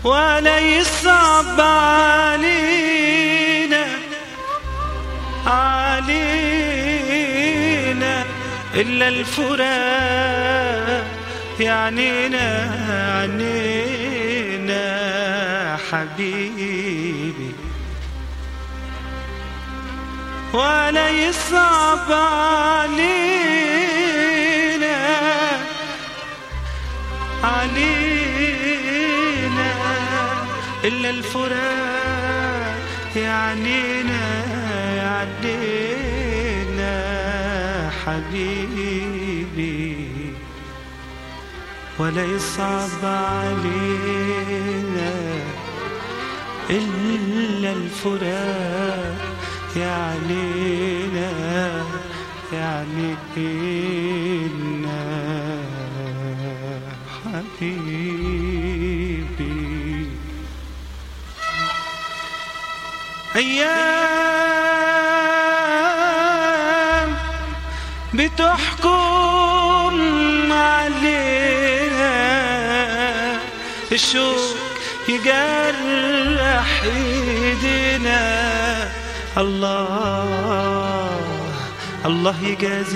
ولا يصعب علينا علينا إلا الفراق يعنينا عنينا حبيبي ولا يصعب علينا علينا إلا الفراق يعنينا يعنينا حبيبي ولا يصعب علينا إلا الفراق يعنينا يعنينا حبيبي أيام بتحكم علينا الشوق يجرح ايدينا الله الله يجازي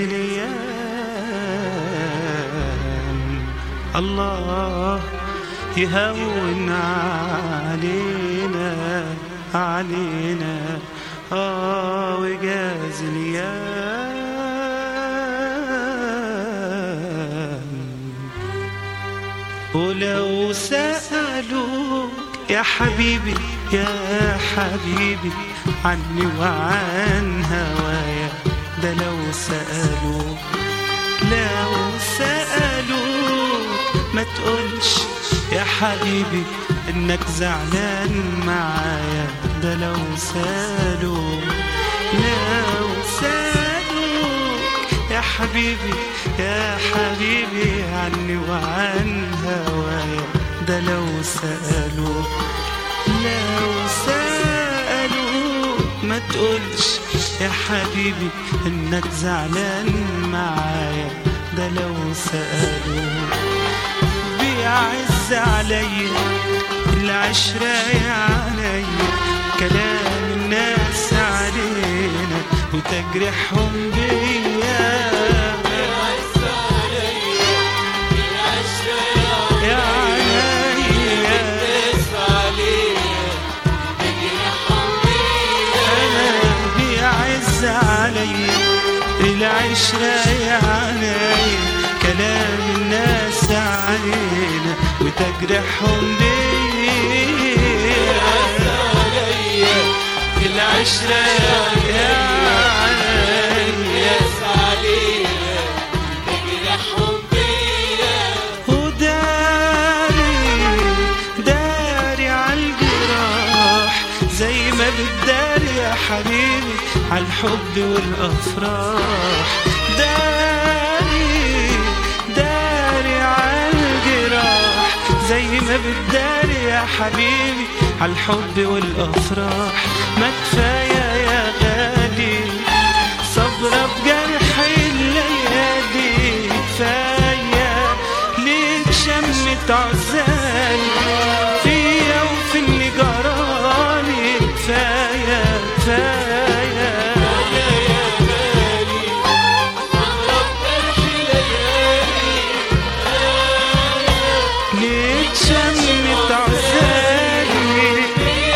الايام الله يهون علينا علينا اه ويجازي الايام ولو سألوك يا حبيبي يا حبيبي عني وعن هوايا ده لو سألوك لو سألوك ما تقولش يا حبيبي انك زعلان معايا ده لو سألوك لو سألوك يا حبيبي يا حبيبي عني وعن هوايا ده لو سألوك لو سألوك ما تقولش يا حبيبي انك زعلان معايا ده لو سألوك بيعز عليا العشرة يا عليا كلام الناس علينا وتجرحهم بيا يا عليا أنا بيعز عليا العشرة يا عليا كلام الناس علينا وتجرحهم بيا العشرة يا عليا وداري داري عالجراح زي ما بتداري يا حبيبي عالحب والافراح داري داري عالجراح زي ما بتداري يا حبيبي عالحب والافراح ما كفايه يا غالي صبرة بجرح الليالي كفاية ليك شمت عزالي فيا وفي اللي جرالي كفاية كفاية ليك شمت عزالي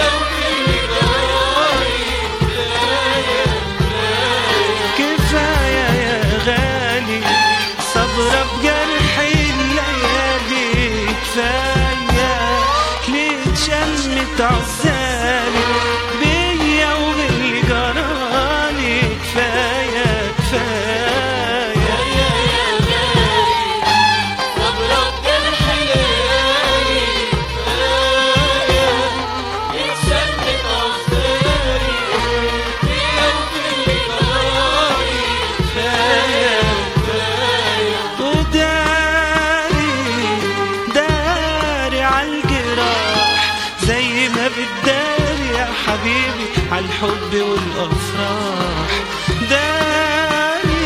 كفاية يا غالي صبرة بجرح الليالي كفاية ليه شمت عزالي بيا وباللي جرالي كفاية كفاية وداري داري عالجراح زي ما بتداري يا حبيبي عالحب والافراح داري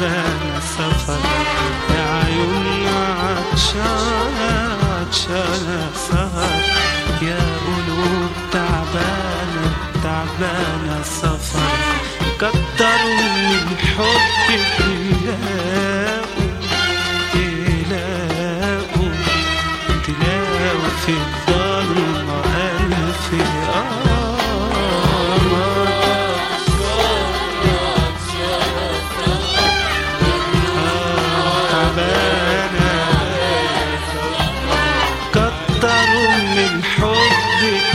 تعبانة سفر يا عيون عطشانة عطشانة سهر يا قلوب تعبانة تعبانة سفر كتروا من حبك تلاقوا تلاقوا تلاقوا في الضلمة ألف قمر تعبانة كتروا من حبك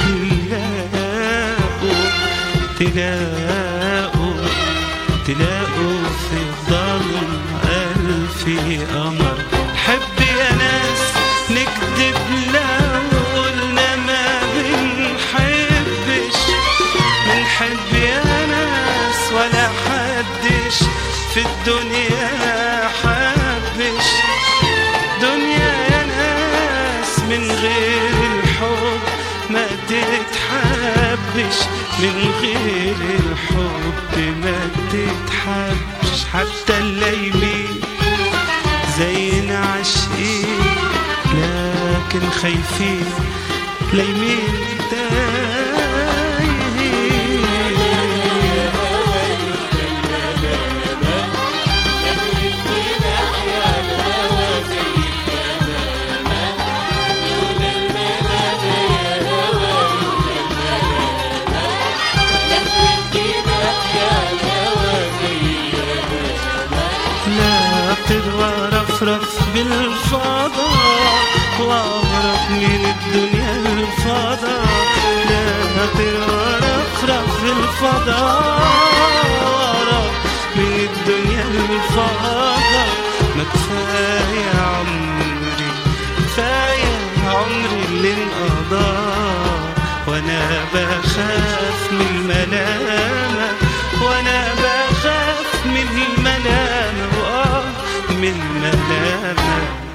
تلاقوا تلاقوا تلاقوا في الظلم ألف قمر حب يا ناس نكذب لو قلنا ما بنحبش بنحب يا ناس ولا حدش في الدنيا حبش دنيا يا ناس من غير الحب ما تتحبش من غير الحب ما تتحبش حتى الليمين زينا عاشقين لكن خايفين لايمين تايهين لا تروى رفرف بالفضاء واغرق من الدنيا الفضاء لا تروى رفرف بالفضاء واغرق من الدنيا الفضاء ما كفاية عمري كفاية عمري اللي انقضى وانا بخاف من الملامة وانا بخاف من الملامة وآه من الملامة